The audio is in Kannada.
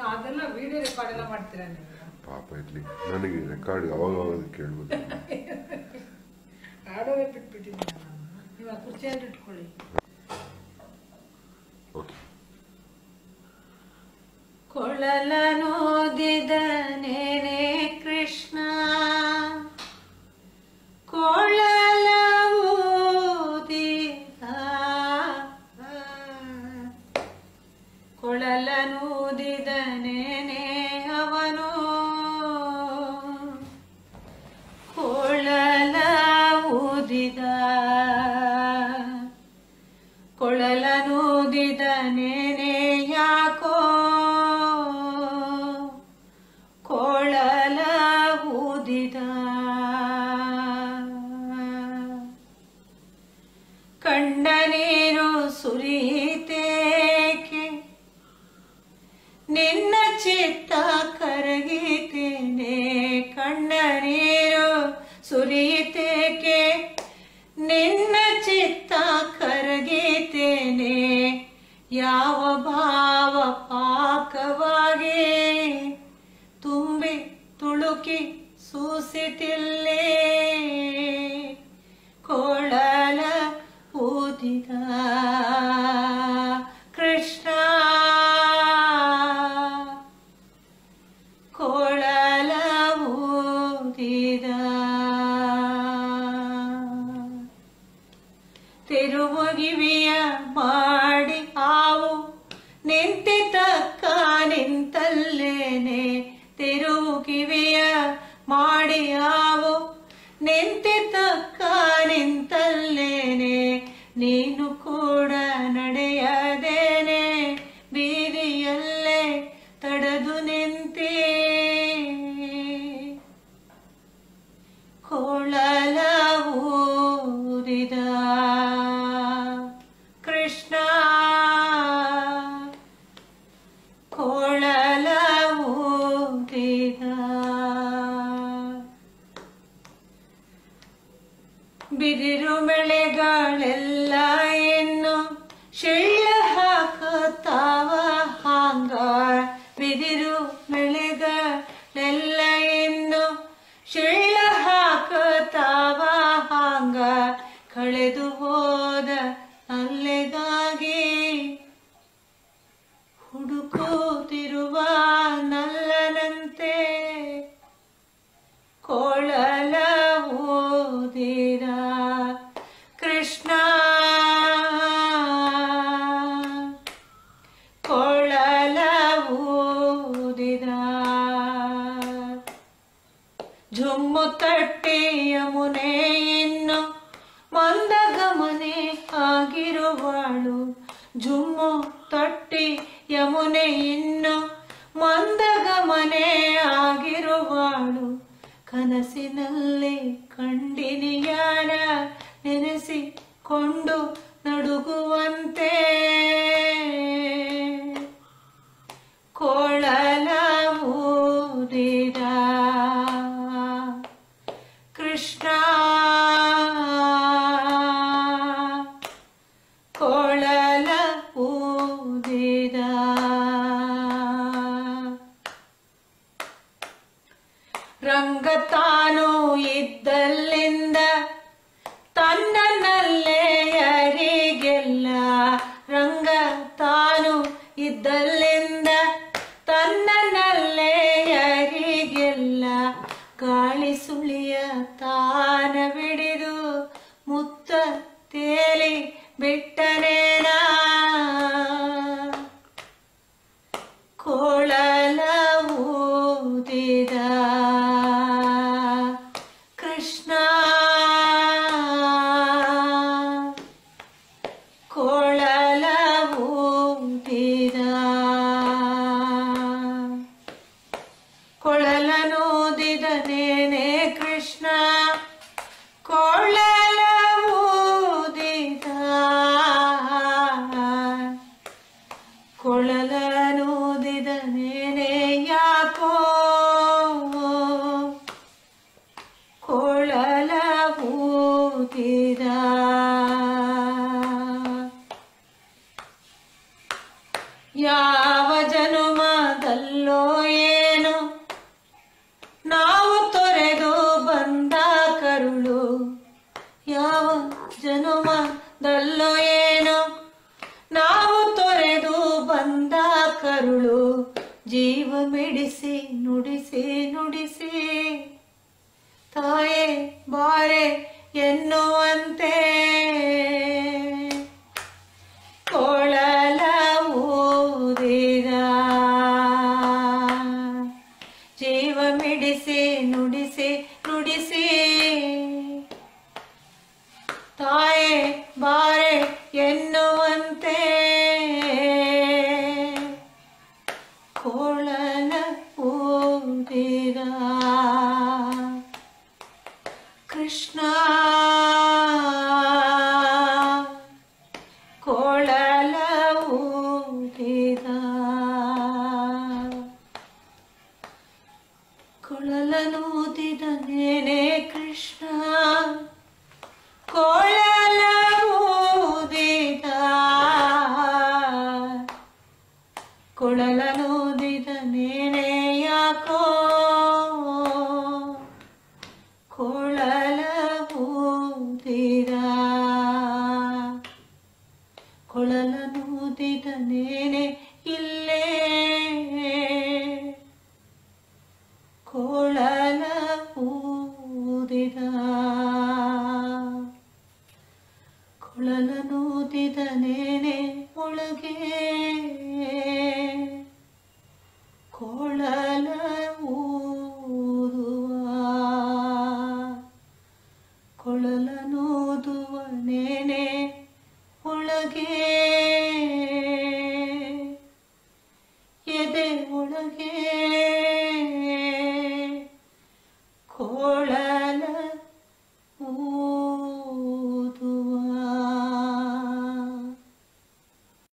ಅದೆಲ್ಲ ವಿಡಿಯೋ ರೆಕಾರ್ಡ್ ಎಲ್ಲ ಮಾಡ್ತೀರಾ ನೀವು ಪಾಪ ಇರ್ಲಿ ನನಗೆ ರೆಕಾರ್ಡ್ ಅವಾಗ ಅವಾಗ ಕೇಳ್ಬೋದು ಆಡೋದೇ ಬಿಟ್ಬಿಟ್ಟಿದ್ದೀನಿ ನಾನು ನೀವು ಆ ಕುರ್ಚಿಯಲ್ಲಿ ಇಟ್ಕೊಳ್ಳಿ ಓಕೆ ಕೊಳಲನೋದಿದನೇನೆ ಕೃಷ್ಣ ಕೊಳಲ ಊದಿದ ಕೊಳಲನೂದಿದನೇನೆ ಅವನು ಕೊಳಲ ಊದಿದ ಕೊಳಲನೂದಿದನೇನೆ ಯಾಕೋ ಕೊಳಲ ಊದಿದ ಕಣ್ಣ ನೀರು ಸುರಿತೇಕೆ ನಿನ್ನ ಚಿತ್ತ ಕರಗಿತೇನೆ ಕಣ್ಣ ನೀರು ಸುರಿತೇಕೆ ನಿನ್ನ ಚಿತ್ತ ಕರಗಿತೇನೆ ಯಾವ ಭಾವ ಪಾಕವಾಗಿ ತುಂಬಿ ತುಳುಕಿ ಸೂಸಿತಿಲ್ಲೇ ಕೊಳಲ ಊದಿದ ಕೃಷ್ಣ ಕೊಳಲ ಊದಿದ ತಿರುವುಗಿವಿಯ ಮಾಡಿ ಹಾವು ನಿಂತಿತಕ್ಕ ನಿಂತಲ್ಲೇನೆ ತಿರುವುಗಿವಿಯ ಮಾಡಿ ಹಾವು ನಿಂತಿತಕ್ಕ ನಿಂತಲ್ಲೇನೆ ನೀನು ಕೂಡ ನಡೆಯದೇನೆ ಬೀದಿಯಲ್ಲೇ ತಡೆದು ನಿಂತೇ ಕೊಳಲ ಊರಿದ ಕೃಷ್ಣ ಕೊಳಲ ಊರಿದ ಬಿದಿರು ಮೆಳೆಗಳೆಲ್ಲ ಇನ್ನು ಶಿಳ್ಳ ಹಾಕುತ್ತಾವ ಹಾಂಗ ಬಿದಿರು ಮೆಳೆಗಳೆಲ್ಲ ಇನ್ನು ಶಿಳ್ಳ ಹಾಕುತ್ತಾವ ಹಾಂಗ ಕಳೆದು ಹೋದ ಅಲ್ಲೆಗಾಗಿ ಹುಡುಕುತ್ತಿರುವ ನಲ್ಲನಂತೆ ಕೊಳಲ ಓದಿದ ಕೃಷ್ಣ ಕೊಳಲ ಓದಿದ ಜುಮ್ಮು ತಟ್ಟಿ ಯಮುನೆ ಇನ್ನು ಮಂದಗಮನೆ ಆಗಿರುವಳು ಜುಮ್ಮು ತಟ್ಟಿ ಯಮುನೆ ಇನ್ನು ಮಂದಗಮನೆ ಆಗಿರುವಳು ಕನಸಿನಲ್ಲಿ ಕಂಡಿನಿಯಾನ ನೆನೆಸಿಕೊಂಡು ನಡುಗುವಂತೆ ಕೊಳಲ ಊದಿದ ಕೃಷ್ಣ ಕೊಳಲ ಊದಿದ ರಂಗ ತಾನು ಇದ್ದಲ್ಲಿಂದ ತನ್ನನ್ನಲ್ಲೇ ಯಾರಿಗೆಲ್ಲ ರಂಗ ತಾನು ಇದ್ದಲ್ಲಿಂದ ತನ್ನನ್ನಲ್ಲೇ ಯಾರಿಗೆಲ್ಲ ಗಾಳಿ ಸುಳಿಯ ತಾನ ಬಿಡಿದು ಮುತ್ತ ತೇಲಿ ಬಿಟ್ಟನೇನ ಕೊಳಲ ಊದಿದ ಕೃಷ್ಣ ಕರುಳು ಜೀವ ಮಿಡಿಸಿ ನುಡಿಸಿ ನುಡಿಸಿ ತಾಯೇ ಬಾರೆ ಎನ್ನುವಂತೆ ಕೊಳಲ ಊದಿದ ಜೀವ ಮಿಡಿಸಿ ನುಡಿಸಿ ನುಡಿಸಿ ತಾಯೇ ಬಾರೆ ಎನ್ನುವಂತೆ ಕೊಳಲ ಊದಿದ ಕೃಷ್ಣ ಕೊಳಲ ಊದಿದ ಕೊಳಲನೂದಿದ ನೇನೆ ಕೃಷ್ಣ ಕೊಳಲ ಊದಿದ ಕೊಳಲನೂದಿದ ನೇನೆ ಯಾಕೋ ಕೊಳಲ ಊದಿದ ಕೊಳಲನೂದಿದ ನೇನೆ ಇಲ್ಲೇ ಕೊಳಲ ಊದಿದ ಕೊಳಲನೂದಿದ ನೇನೆ ಒಳಗೆ ಕೊಳಲ ಊದುವ ಕೊಳಲನೂದುವ ನೇನೆ ಒಳಗೆ ಎದೆ ಒಳಗೆ ಕೊಳ